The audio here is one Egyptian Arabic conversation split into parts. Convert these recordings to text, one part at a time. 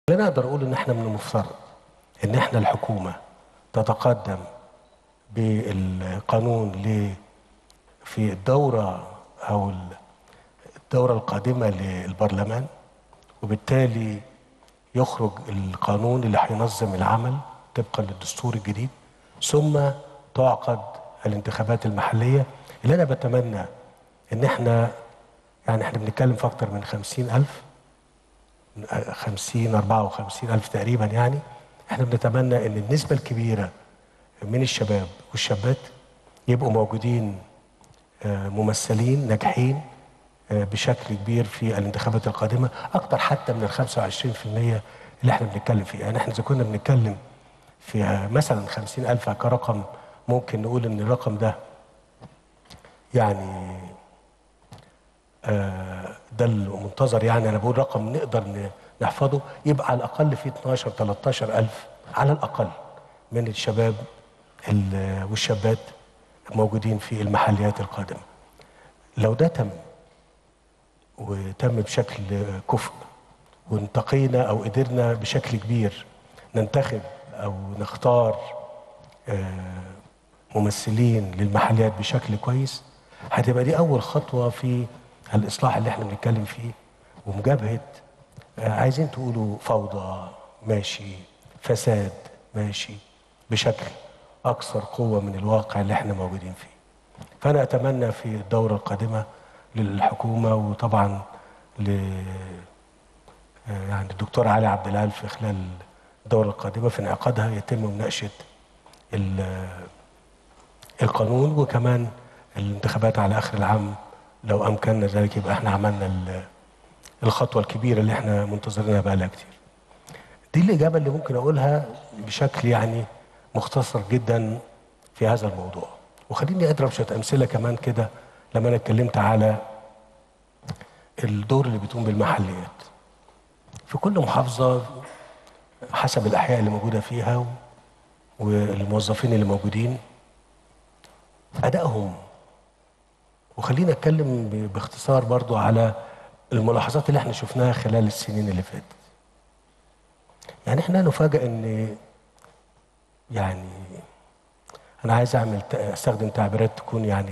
لا نقدر اقول ان احنا من المفترض ان احنا الحكومه تتقدم بالقانون ل في الدوره او الدوره القادمه للبرلمان وبالتالي يخرج القانون اللي هينظم العمل طبقا للدستور الجديد ثم تعقد الانتخابات المحليه اللي انا بتمنى ان احنا يعني احنا بنتكلم في اكتر من خمسين ألف خمسين أربعة وخمسين ألف تقريبا يعني احنا بنتمنى ان النسبة الكبيرة من الشباب والشابات يبقوا موجودين آه، ممثلين ناجحين آه، بشكل كبير في الانتخابات القادمة أكتر حتى من الخمسة وعشرين في المية اللي احنا بنتكلم فيه يعني احنا إذا كنا بنتكلم في آه، مثلا خمسين ألف كرقم ممكن نقول ان الرقم ده يعني آه، ده المنتظر يعني انا بقول رقم نقدر ن- نحفظه يبقى على الاقل في 12 13 الف على الاقل من الشباب ال- والشابات موجودين في المحليات القادمه لو ده تم وتم بشكل كفء وانتقينا او قدرنا بشكل كبير ننتخب او نختار آه، ممثلين للمحليات بشكل كويس هتبقى دي اول خطوه في الاصلاح اللي احنا بنتكلم فيه ومجابهه آه، عايزين تقولوا فوضى ماشي فساد ماشي بشكل اكثر قوه من الواقع اللي احنا موجودين فيه فانا اتمنى في الدوره القادمه للحكومه وطبعا ل آه، يعني الدكتور علي عبد العال في خلال الدوره القادمه في انعقادها يتم مناقشه ال- القانون وكمان الانتخابات على اخر العام لو امكننا ذلك يبقى احنا عملنا ال- الخطوه الكبيره اللي احنا منتظرينها بقى كتير. دي الاجابه اللي ممكن اقولها بشكل يعني مختصر جدا في هذا الموضوع. وخليني اضرب شويه امثله كمان كده لما انا اتكلمت على الدور اللي بتقوم بالمحليات. في كل محافظه حسب الاحياء اللي موجوده فيها والموظفين اللي موجودين أدائهم وخلينا أتكلم ب- باختصار برضو على الملاحظات اللي احنا شفناها خلال السنين اللي فاتت يعني احنا نفاجأ ان يعني انا عايز اعمل ت- استخدم تعبيرات تكون يعني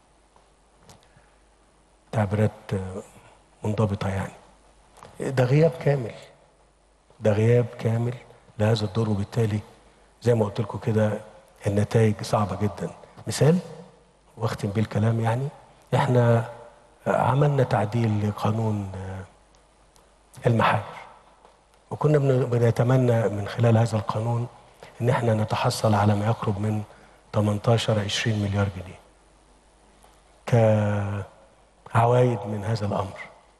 تعبيرات آه، منضبطة يعني ده غياب كامل ده غياب كامل لهذا الدور وبالتالي زي ما قلت لكم كده النتائج صعبة جدا مثال واختم بيه الكلام يعني احنا عملنا تعديل لقانون آه، المحاجر وكنا بن- بنتمنى من خلال هذا القانون ان احنا نتحصل على ما يقرب من 18 20 مليار جنيه كعوائد من هذا الامر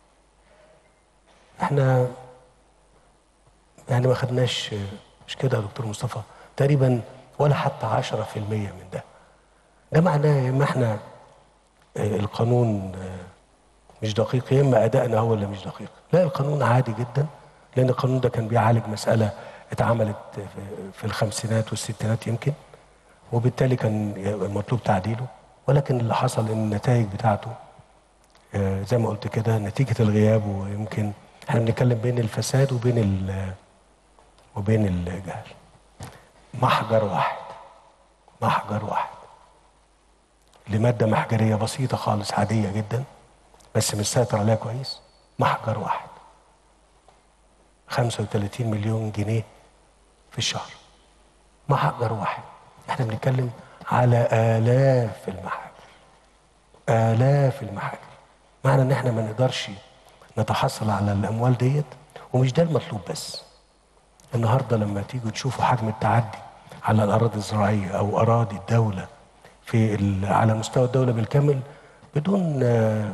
احنا يعني ما خدناش مش كده يا دكتور مصطفى تقريبا ولا حتى 10% من ده ده معناه يا اما احنا آه، القانون آه، مش دقيق يا اما ادائنا هو اللي مش دقيق لا القانون عادي جدا لان القانون ده كان بيعالج مساله اتعملت في- في الخمسينات والستينات يمكن وبالتالي كان مطلوب تعديله ولكن اللي حصل ان النتائج بتاعته آه، زي ما قلت كده نتيجه الغياب ويمكن احنا بنتكلم بين الفساد وبين ال- وبين الجهل محجر واحد محجر واحد لماده محجريه بسيطه خالص عاديه جدا بس مش سيطر عليها كويس محجر واحد 35 مليون جنيه في الشهر محجر واحد احنا بنتكلم على آلاف المحاجر آلاف المحاجر معنى ان احنا ما نقدرش نتحصل على الاموال ديت ومش ده المطلوب بس النهارده لما تيجوا تشوفوا حجم التعدي على الاراضي الزراعيه او اراضي الدوله في ال- على مستوى الدوله بالكامل بدون آه،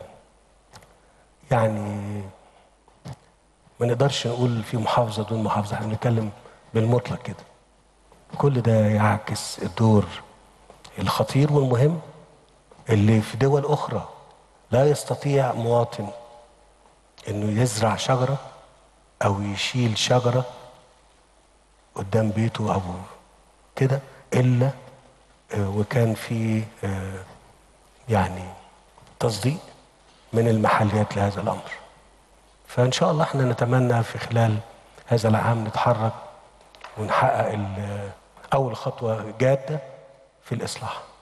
يعني ما نقدرش نقول في محافظه دون محافظه احنا بنتكلم بالمطلق كده كل ده يعكس الدور الخطير والمهم اللي في دول اخرى لا يستطيع مواطن انه يزرع شجره او يشيل شجره قدام بيته او كده الا آه، وكان في آه، يعني تصديق من المحليات لهذا الامر فان شاء الله احنا نتمنى في خلال هذا العام نتحرك ونحقق ال- اول خطوه جاده في الاصلاح